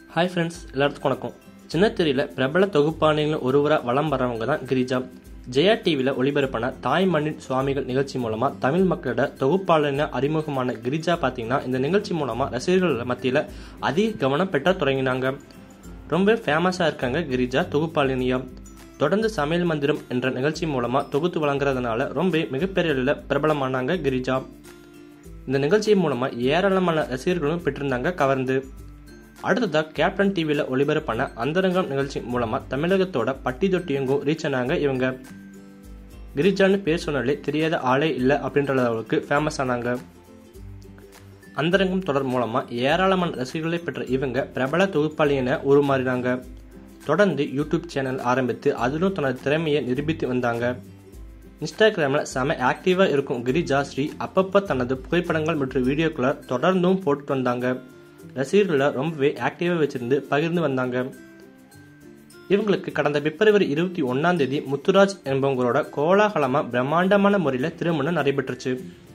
hi friends எல்லாத்துக்கும் வணக்கம் சின்னத்திரையில் பிரபல தொகுப்பாளிகளில் ஒருவராக வலம் வரவங்க தான் கிரிஜா ஜெயா டிவியில் ஒளிபரப்பான தாய் மண்ணின் சுவாமிகள் நிகழ்ச்சி மூலமாக தமிழ் மக்களோட தொகுப்பாளன அறிமுகமான கிரிஜா பார்த்தீங்கன்னா இந்த நிகழ்ச்சி மூலமாக ரசிகர்கள் மத்தியில் அதிக கவனம் பெற்ற தொடங்கினாங்க ரொம்ப ஃபேமஸாக இருக்காங்க கிரிஜா தொகுப்பாளினியா தொடர்ந்து சமையல் மந்திரம் என்ற நிகழ்ச்சி மூலமாக தொகுத்து வழங்குறதுனால ரொம்ப மிகப்பெரிய அளவில் பிரபலமானாங்க கிரிஜா இந்த நிகழ்ச்சி மூலமாக ஏராளமான ரசிகர்களும் பெற்றிருந்தாங்க கவர்ந்து அடுத்ததாக கேப்டன் டிவியில் ஒளிபரப்பான அந்தரங்கம் நிகழ்ச்சி மூலமாக தமிழகத்தோட பட்டி தொட்டியங்கும் ரீச் ஆனாங்க இவங்க கிரிஜான்னு பேர் சொன்னாலே தெரியாத ஆளே இல்லை அப்படின்ற அளவுக்கு ஃபேமஸ் ஆனாங்க அந்தரங்கம் தொடர் மூலமாக ஏராளமான ரசிகர்களை பெற்ற இவங்க பிரபல தொகுப்பாளி என உருமாறினாங்க தொடர்ந்து யூடியூப் சேனல் ஆரம்பித்து அதிலும் தனது திறமையை நிரூபித்து வந்தாங்க இன்ஸ்டாகிராமில் செம ஆக்டிவாக இருக்கும் கிரிஜா ஸ்ரீ அப்பப்போ தனது புகைப்படங்கள் மற்றும் வீடியோக்களை தொடர்ந்தும் போட்டு வந்தாங்க ரசிகர்களை ரொம்பவே ஆக்டிவாக வச்சிருந்து பகிர்ந்து வந்தாங்க இவங்களுக்கு கடந்த பிப்ரவரி இருபத்தி ஒன்னாம் தேதி முத்துராஜ் என்பவங்களோட கோலாகலமாக பிரம்மாண்டமான முறையில் திருமணம் நடைபெற்றுச்சு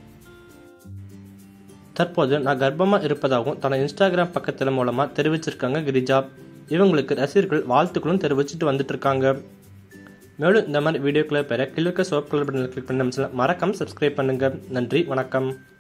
தற்போது நான் கர்ப்பமாக இருப்பதாகவும் தனது இன்ஸ்டாகிராம் பக்கத்தில் மூலமாக தெரிவிச்சிருக்காங்க கிரிஜா இவங்களுக்கு ரசிகர்கள் வாழ்த்துக்களும் தெரிவிச்சுட்டு வந்துட்டு இருக்காங்க மேலும் இந்த மாதிரி வீடியோக்களை பெற கிழக்க சோப் கலர் பட்டனில் கிளிக் பண்ண மறக்காம சப்ஸ்கிரைப் பண்ணுங்க நன்றி வணக்கம்